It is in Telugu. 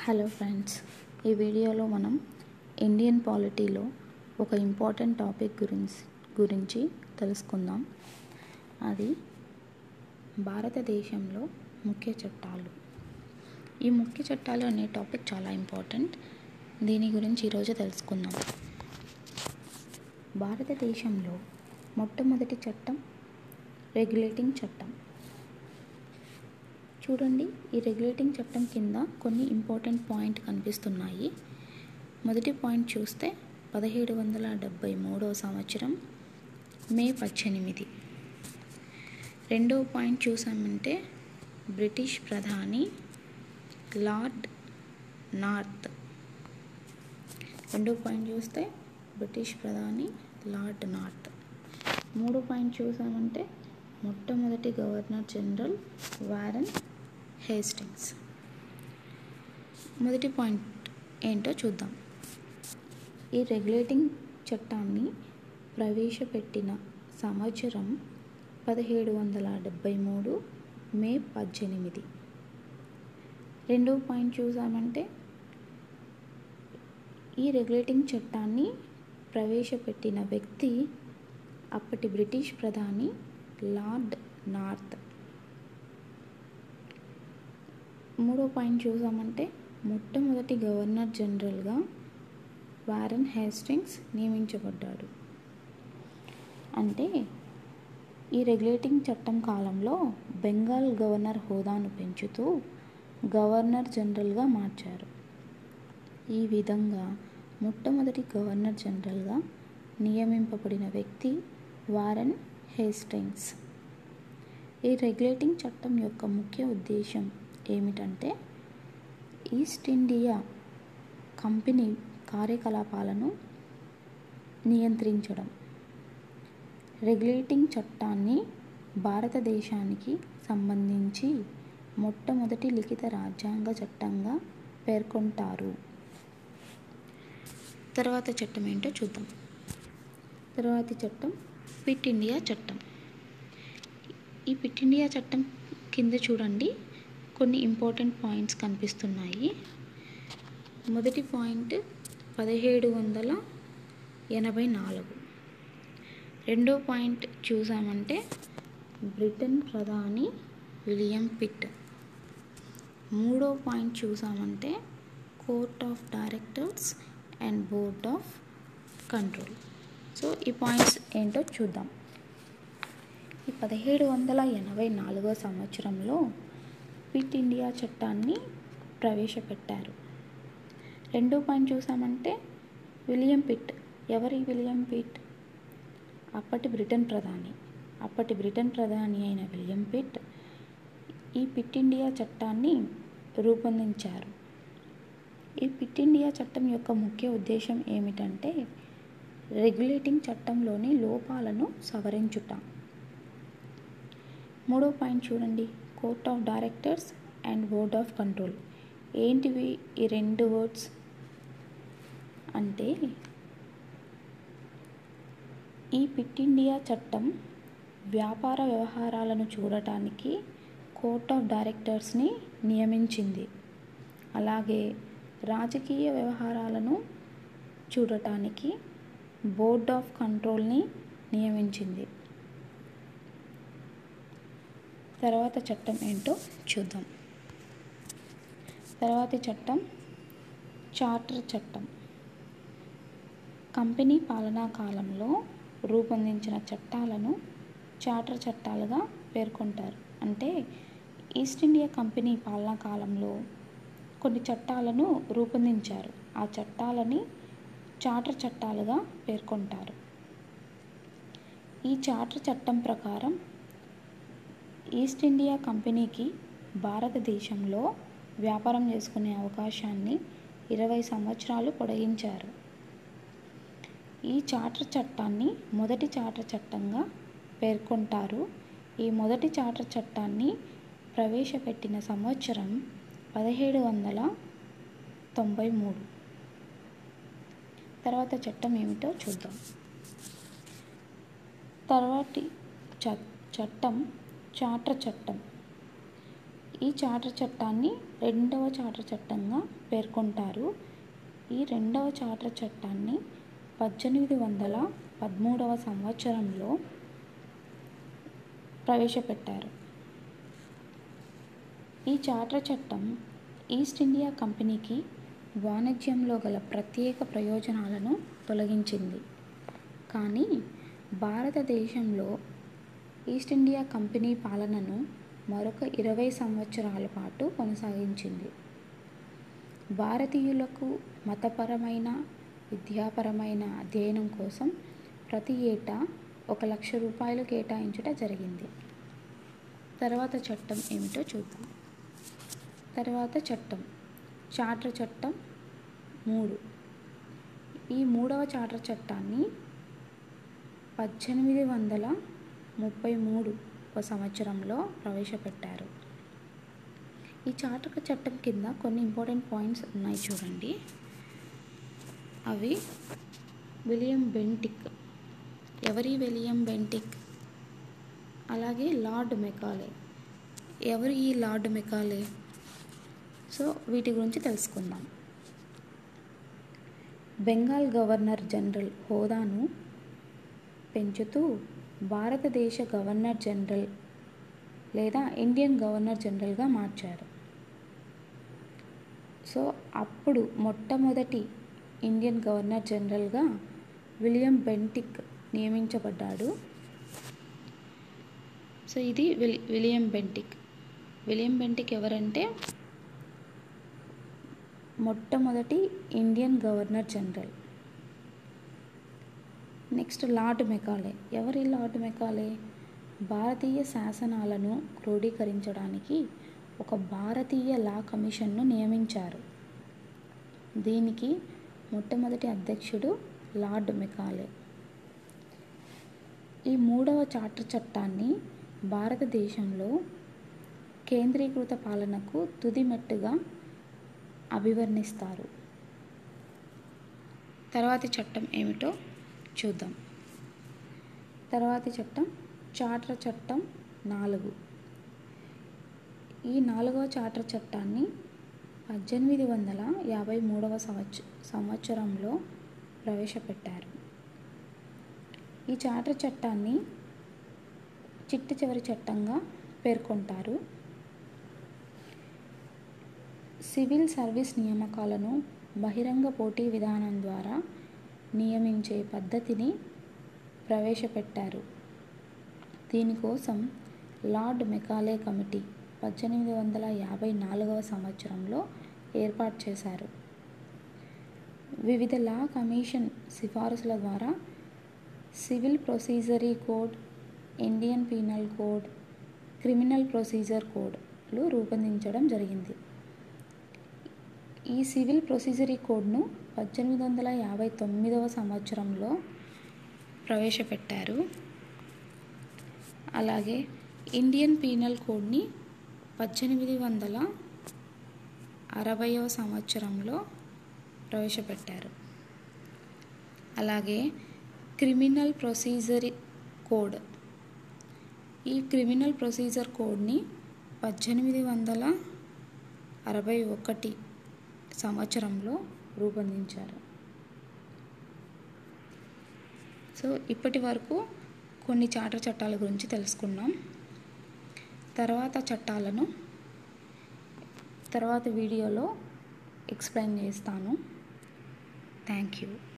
హలో ఫ్రెండ్స్ ఈ వీడియోలో మనం ఇండియన్ పాలిటీలో ఒక ఇంపార్టెంట్ టాపిక్ గురించి గురించి తెలుసుకుందాం అది భారతదేశంలో ముఖ్య చట్టాలు ఈ ముఖ్య చట్టాలు అనే టాపిక్ చాలా ఇంపార్టెంట్ దీని గురించి ఈరోజు తెలుసుకుందాం భారతదేశంలో మొట్టమొదటి చట్టం రెగ్యులేటింగ్ చట్టం చూడండి ఈ రెగ్యులేటింగ్ చట్టం కింద కొన్ని ఇంపార్టెంట్ పాయింట్ కనిపిస్తున్నాయి మొదటి పాయింట్ చూస్తే పదిహేడు వందల డెబ్భై మూడవ సంవత్సరం మే పద్దెనిమిది రెండవ పాయింట్ చూసామంటే బ్రిటిష్ ప్రధాని లార్డ్ నార్త్ రెండో పాయింట్ చూస్తే బ్రిటిష్ ప్రధాని లార్డ్ నార్త్ మూడో పాయింట్ చూసామంటే మొట్టమొదటి గవర్నర్ జనరల్ వారన్ హేస్టింగ్స్ మొదటి పాయింట్ ఏంటో చూద్దాం ఈ రెగ్యులేటింగ్ చట్టాన్ని ప్రవేశపెట్టిన సంవత్సరం పదిహేడు వందల డెబ్భై మూడు మే పద్దెనిమిది రెండో పాయింట్ చూసామంటే ఈ రెగ్యులేటింగ్ చట్టాన్ని ప్రవేశపెట్టిన వ్యక్తి అప్పటి బ్రిటిష్ ప్రధాని లార్డ్ నార్త్ మూడో పాయింట్ చూసామంటే మొట్టమొదటి గవర్నర్ జనరల్గా వారన్ హేస్టింగ్స్ నియమించబడ్డాడు అంటే ఈ రెగ్యులేటింగ్ చట్టం కాలంలో బెంగాల్ గవర్నర్ హోదాను పెంచుతూ గవర్నర్ జనరల్గా మార్చారు ఈ విధంగా మొట్టమొదటి గవర్నర్ జనరల్గా నియమింపబడిన వ్యక్తి వారన్ హేస్టింగ్స్ ఈ రెగ్యులేటింగ్ చట్టం యొక్క ముఖ్య ఉద్దేశం ఏమిటంటే ఈస్ట్ ఇండియా కంపెనీ కార్యకలాపాలను నియంత్రించడం రెగ్యులేటింగ్ చట్టాన్ని భారతదేశానికి సంబంధించి మొట్టమొదటి లిఖిత రాజ్యాంగ చట్టంగా పేర్కొంటారు తర్వాత చట్టం ఏంటో చూద్దాం తర్వాతి చట్టం క్విట్ ఇండియా చట్టం ఈ క్విట్ ఇండియా చట్టం కింద చూడండి కొన్ని ఇంపార్టెంట్ పాయింట్స్ కనిపిస్తున్నాయి మొదటి పాయింట్ పదిహేడు వందల ఎనభై నాలుగు రెండో పాయింట్ చూసామంటే బ్రిటన్ ప్రధాని విలియం పిట్ మూడో పాయింట్ చూసామంటే court of directors and board of control so ఈ పాయింట్స్ ఏంటో చూద్దాం ఈ పదిహేడు వందల ఎనభై నాలుగో సంవత్సరంలో క్విట్ ఇండియా చట్టాన్ని ప్రవేశపెట్టారు రెండో పాయింట్ చూసామంటే విలియం పిట్ ఎవరి విలియం పిట్ అప్పటి బ్రిటన్ ప్రధాని అప్పటి బ్రిటన్ ప్రధాని అయిన విలియం పిట్ ఈ పిట్ ఇండియా చట్టాన్ని రూపొందించారు ఈ పిట్ ఇండియా చట్టం యొక్క ముఖ్య ఉద్దేశం ఏమిటంటే రెగ్యులేటింగ్ చట్టంలోని లోపాలను సవరించుట మూడో పాయింట్ చూడండి court of directors and board of control ఏంటివి ఈ రెండు వర్డ్స్ అంటే ఈ పిట్ ఇండియా చట్టం వ్యాపార వ్యవహారాలను చూడటానికి కోర్ట్ ఆఫ్ డైరెక్టర్స్ని నియమించింది అలాగే రాజకీయ వ్యవహారాలను చూడటానికి బోర్డ్ ఆఫ్ కంట్రోల్ని నియమించింది తర్వాత చట్టం ఏంటో చూద్దాం తర్వాతి చట్టం చార్టర్ చట్టం కంపెనీ పాలనా కాలంలో రూపొందించిన చట్టాలను చార్టర్ చట్టాలుగా పేర్కొంటారు అంటే ఈస్ట్ ఇండియా కంపెనీ పాలనా కాలంలో కొన్ని చట్టాలను రూపొందించారు ఆ చట్టాలని చార్టర్ చట్టాలుగా పేర్కొంటారు ఈ చార్టర్ చట్టం ప్రకారం ఈస్ట్ ఇండియా కంపెనీకి భారతదేశంలో వ్యాపారం చేసుకునే అవకాశాన్ని ఇరవై సంవత్సరాలు పొడిగించారు ఈ చార్టర్ చట్టాన్ని మొదటి చార్టర్ చట్టంగా పేర్కొంటారు ఈ మొదటి చార్టర్ చట్టాన్ని ప్రవేశపెట్టిన సంవత్సరం పదిహేడు వందల తొంభై మూడు తర్వాత చట్టం ఏమిటో చూద్దాం తర్వాతి చట్టం చార్టర్ చట్టం ఈ చార్టర్ చట్టాన్ని రెండవ చార్టర్ చట్టంగా పేర్కొంటారు ఈ రెండవ చార్టర్ చట్టాన్ని పద్దెనిమిది వందల పదమూడవ సంవత్సరంలో ప్రవేశపెట్టారు ఈ చార్టర్ చట్టం ఈస్ట్ ఇండియా కంపెనీకి వాణిజ్యంలో గల ప్రత్యేక ప్రయోజనాలను తొలగించింది కానీ భారతదేశంలో ఈస్ట్ ఇండియా కంపెనీ పాలనను మరొక ఇరవై సంవత్సరాల పాటు కొనసాగించింది భారతీయులకు మతపరమైన విద్యాపరమైన అధ్యయనం కోసం ప్రతి ఏటా ఒక లక్ష రూపాయలు కేటాయించుట జరిగింది తర్వాత చట్టం ఏమిటో చూద్దాం తర్వాత చట్టం చార్టర్ చట్టం మూడు ఈ మూడవ చార్టర్ చట్టాన్ని పద్దెనిమిది వందల ముప్పై మూడు సంవత్సరంలో ప్రవేశపెట్టారు ఈ చార్టర్ చట్టం కింద కొన్ని ఇంపార్టెంట్ పాయింట్స్ ఉన్నాయి చూడండి అవి విలియం బెంటిక్ ఎవరి విలియం బెంటిక్ అలాగే లార్డ్ మెకాలే ఎవరు ఈ లార్డ్ మెకాలే సో వీటి గురించి తెలుసుకుందాం బెంగాల్ గవర్నర్ జనరల్ హోదాను పెంచుతూ భారతదేశ గవర్నర్ జనరల్ లేదా ఇండియన్ గవర్నర్ జనరల్గా మార్చారు సో అప్పుడు మొట్టమొదటి ఇండియన్ గవర్నర్ జనరల్గా విలియం బెంటిక్ నియమించబడ్డాడు సో ఇది విలి విలియం బెంటిక్ విలియం బెంటిక్ ఎవరంటే మొట్టమొదటి Indian governor general next Lord Macaulay ఎవరి లార్డ్ మెకాలే భారతీయ శాసనాలను క్రోడీకరించడానికి ఒక భారతీయ లా కమిషన్ను నియమించారు దీనికి మొట్టమొదటి అధ్యక్షుడు లార్డ్ మెకాలే ఈ మూడవ చార్టర్ చట్టాన్ని భారతదేశంలో కేంద్రీకృత పాలనకు తుదిమెట్టుగా అభివర్ణిస్తారు తర్వాతి చట్టం ఏమిటో చూద్దాం తర్వాతి చట్టం చార్టర్ చట్టం నాలుగు ఈ నాలుగవ చార్టర్ చట్టాన్ని పద్దెనిమిది వందల యాభై మూడవ సంవత్స సంవత్సరంలో ప్రవేశపెట్టారు ఈ చార్టర్ చట్టాన్ని చిట్ట చివరి చట్టంగా పేర్కొంటారు సివిల్ సర్వీస్ నియామకాలను బహిరంగ పోటీ విధానం ద్వారా నియమించే పద్ధతిని ప్రవేశపెట్టారు దీనికోసం లార్డ్ మెకాలే కమిటీ పద్దెనిమిది వందల యాభై నాలుగవ సంవత్సరంలో ఏర్పాటు చేశారు వివిధ లా కమిషన్ సిఫారసుల ద్వారా civil procedure code Indian penal code criminal procedure కోడ్లు రూపొందించడం జరిగింది ఈ సివిల్ ప్రొసీజరీ కోడ్ను పద్దెనిమిది వందల యాభై తొమ్మిదవ సంవత్సరంలో ప్రవేశపెట్టారు అలాగే ఇండియన్ పీనల్ కోడ్ని పద్దెనిమిది వందల అరవయవ సంవత్సరంలో ప్రవేశపెట్టారు అలాగే క్రిమినల్ ప్రొసీజర్ కోడ్ ఈ క్రిమినల్ ప్రొసీజర్ కోడ్ని పద్దెనిమిది వందల అరవై ఒకటి సంవత్సరంలో రూపొందించారు సో ఇప్పటి వరకు కొన్ని చార్టర్ చట్టాల గురించి తెలుసుకున్నాం తర్వాత చట్టాలను తర్వాత వీడియోలో ఎక్స్ప్లెయిన్ చేస్తాను థ్యాంక్ యూ